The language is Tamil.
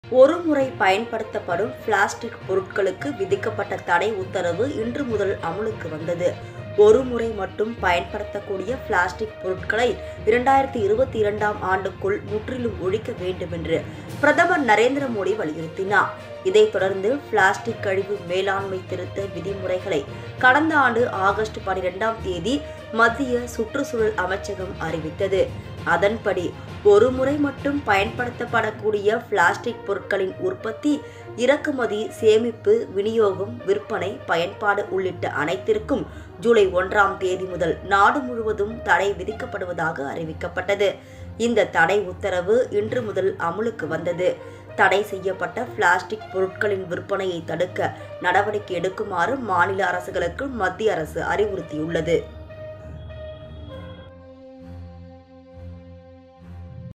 ஒருமுறை பயன்படுத்தப்படும் பிளாஸ்டிக் பொருட்களுக்கு விதிக்கப்பட்ட தடை உத்தரவு இன்று முதல் அமலுக்கு வந்தது ஒருமுறை மட்டும் பயன்படுத்தக்கூடிய பிளாஸ்டிக் பொருட்களை இரண்டாயிரத்தி இருபத்தி இரண்டாம் ஆண்டுக்குள் முற்றிலும் ஒழிக்க வேண்டும் என்று பிரதமர் நரேந்திர மோடி வலியுறுத்தினார் இதைத் தொடர்ந்து பிளாஸ்டிக் கழிவு மேலாண்மை திருத்த விதிமுறைகளை கடந்த ஆண்டு ஆகஸ்ட் பனிரெண்டாம் தேதி மத்திய சுற்றுச்சூழல் அமைச்சகம் அறிவித்தது அதன்படி ஒரு முறை மட்டும் பயன்படுத்தப்படக்கூடிய பிளாஸ்டிக் பொருட்களின் உற்பத்தி இறக்குமதி சேமிப்பு விநியோகம் விற்பனை பயன்பாடு உள்ளிட்ட அனைத்திற்கும் ஜூலை ஒன்றாம் தேதி முதல் நாடு முழுவதும் தடை விதிக்கப்படுவதாக அறிவிக்கப்பட்டது இந்த தடை உத்தரவு இன்று முதல் அமுலுக்கு வந்தது தடை செய்யப்பட்ட பிளாஸ்டிக் பொருட்களின் விற்பனையை தடுக்க நடவடிக்கை எடுக்குமாறு மாநில அரசுகளுக்கு மத்திய அரசு அறிவுறுத்தியுள்ளது